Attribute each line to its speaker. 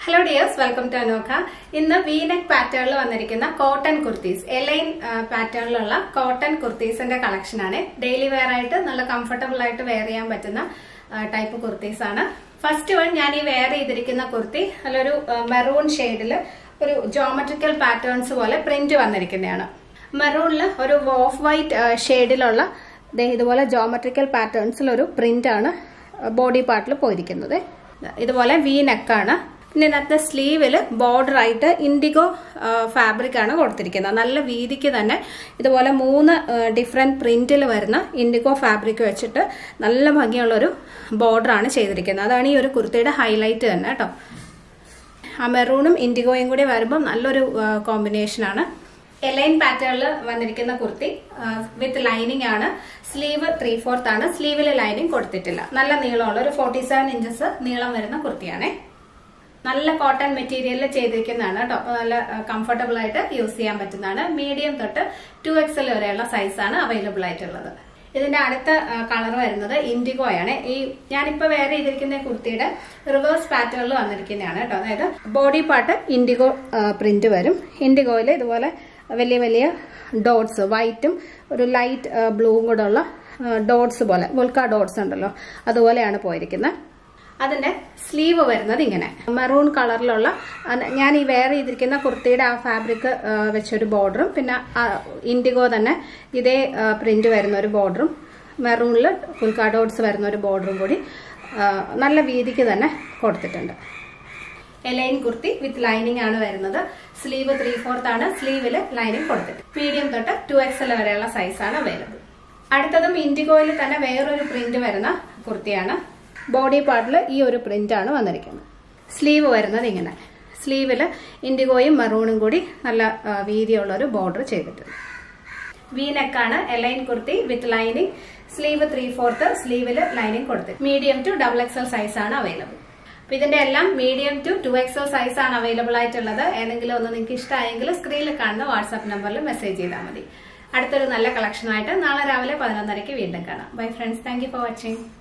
Speaker 1: hello dears welcome to Anokha ഇന്ന് V neck പാറ്റേണിൽ വന്നിരിക്കുന്ന കോട്ടൺ കുർത്തീസ് എലൈൻ പാറ്റേണിലുള്ള കോട്ടൺ കുർത്തീസിന്റെ കളക്ഷനാണ് ഡെയിലി വെയർ ആയിട്ട് നല്ല കംഫർട്ടബിൾ ആയിട്ട് വെയർ ചെയ്യാൻ പറ്റുന്ന ടൈപ്പ് കുർത്തീസ് ആണ് ഫസ്റ്റ് വൺ ഞാൻ ഈ വെയർ ചെയ്തിരിക്കുന്ന കുർത്തി നല്ലൊരു മെറൂൺ ഷെയ്ഡിൽ ഒരു ജോമെട്രിക്കൽ പാറ്റേൺസ് പോലെ പ്രിന്റ് വന്നിരിക്കുന്നതാണ് മെറൂണിൽ ഒരു ഓഫ് വൈറ്റ് ഷെയ്ഡിലുള്ള ഇതുപോലെ ജോമെട്രിക്കൽ പാറ്റേൺസിൽ ഒരു പ്രിന്റ് ആണ് ബോഡി പാർട്ടിൽ പോയിരിക്കുന്നത് ഇതുപോലെ വി നെക്കാണ് പിന്നെ ഇതിനകത്ത് സ്ലീവിൽ ബോർഡർ ആയിട്ട് ഇൻഡിഗോ ഫാബ്രിക് ആണ് കൊടുത്തിരിക്കുന്നത് നല്ല വീതിക്ക് തന്നെ ഇതുപോലെ മൂന്ന് ഡിഫറെന്റ് പ്രിന്റിൽ വരുന്ന ഇൻഡിഗോ ഫാബ്രിക് വെച്ചിട്ട് നല്ല ഭംഗിയുള്ളൊരു ബോർഡർ ആണ് ചെയ്തിരിക്കുന്നത് അതാണ് ഈ ഒരു കുർത്തിയുടെ ഹൈലൈറ്റ് തന്നെ കേട്ടോ ആ മെറൂണും ഇൻഡിഗോയും കൂടി വരുമ്പോൾ നല്ലൊരു കോമ്പിനേഷനാണ് എലൈൻ പാറ്റേണിൽ വന്നിരിക്കുന്ന കുർത്തി വിത്ത് ലൈനിങ് ആണ് സ്ലീവ് ത്രീ ഫോർത്ത് ആണ് സ്ലീവിൽ ലൈനിങ് കൊടുത്തിട്ടില്ല നല്ല നീളമുള്ള ഒരു ഫോർട്ടി സെവൻ ഇഞ്ചസ് നീളം വരുന്ന കുർത്തിയാണേ നല്ല കോട്ടൺ മെറ്റീരിയലിൽ ചെയ്തിരിക്കുന്നതാണ് കേട്ടോ നല്ല കംഫർട്ടബിൾ ആയിട്ട് യൂസ് ചെയ്യാൻ പറ്റുന്നതാണ് മീഡിയം തൊട്ട് ടു എക്സൽ വരെയുള്ള സൈസാണ് അവൈലബിൾ ആയിട്ടുള്ളത് ഇതിന്റെ അടുത്ത കളർ വരുന്നത് ഇൻഡിഗോ ആണ് ഈ ഞാനിപ്പോ വേറെ ചെയ്തിരിക്കുന്ന കുർത്തിയുടെ റിവേഴ്സ് പാറ്റേണിൽ വന്നിരിക്കുന്നതാണ് കേട്ടോ അതായത് ബോഡി പാർട്ട് ഇൻഡിഗോ പ്രിന്റ് വരും ഇൻഡിഗോയിൽ ഇതുപോലെ വലിയ വലിയ ഡോട്ട്സ് വൈറ്റും ഒരു ലൈറ്റ് ബ്ലൂവും കൂടെ ഉള്ള ഡോട്ട്സ് പോലെ വോൾക്ക ഡോട്ട്സ് ഉണ്ടല്ലോ അതുപോലെയാണ് പോയിരിക്കുന്നത് അതിന്റെ സ്ലീവ് വരുന്നത് ഇങ്ങനെ മെറൂൺ കളറിലുള്ള ഞാൻ ഈ വെയർ ചെയ്തിരിക്കുന്ന കുർത്തിയുടെ ആ ഫാബ്രിക് വെച്ചൊരു ബോർഡറും പിന്നെ ഇൻഡിഗോ തന്നെ ഇതേ പ്രിന്റ് വരുന്ന ഒരു ബോർഡറും മെറൂണിൽ ഫുൾക്കാ ഡോട്ട്സ് വരുന്ന ഒരു ബോർഡറും കൂടി നല്ല വീതിക്ക് തന്നെ കൊടുത്തിട്ടുണ്ട് എലൈൻ കുർത്തി വിത്ത് ലൈനിങ് ആണ് വരുന്നത് സ്ലീവ് ത്രീ ഫോർത്ത് ആണ് സ്ലീവിൽ ലൈനിങ് കൊടുത്തിട്ട് മീഡിയം തൊട്ട് ടു എക്സൽ വരെയുള്ള സൈസാണ് അവൈലബിൾ അടുത്തതും ഇൻഡിഗോയിൽ തന്നെ വേറൊരു പ്രിന്റ് വരുന്ന കുർത്തിയാണ് ബോഡി പാർട്ടിൽ ഈ ഒരു പ്രിന്റ് ആണ് വന്നിരിക്കുന്നത് സ്ലീവ് വരുന്നത് ഇങ്ങനെ സ്ലീവിൽ ഇൻഡിഗോയും മെറൂണും കൂടി നല്ല വീതിയുള്ള ഒരു ബോർഡർ ചെയ്തിട്ടുണ്ട് വി നെക്കാണ് A line kurti with lining sleeve three fourth സ്ലീവിൽ ലൈനിങ് കൊടുത്ത് medium to double XL size ആണ് അവൈലബിൾ അപ്പൊ ഇതിന്റെ എല്ലാം medium to two XL size ആണ് അവൈലബിൾ ആയിട്ടുള്ളത് ഏതെങ്കിലും ഒന്ന് നിങ്ങൾക്ക് ഇഷ്ടമായെങ്കിൽ സ്ക്രീനിൽ കാണുന്ന വാട്സാപ്പ് നമ്പറിൽ മെസ്സേജ് ചെയ്താൽ മതി അടുത്തൊരു നല്ല കളക്ഷനായിട്ട് നാളെ രാവിലെ പതിനൊന്നരയ്ക്ക് വീണ്ടും കാണാം bye friends thank for watching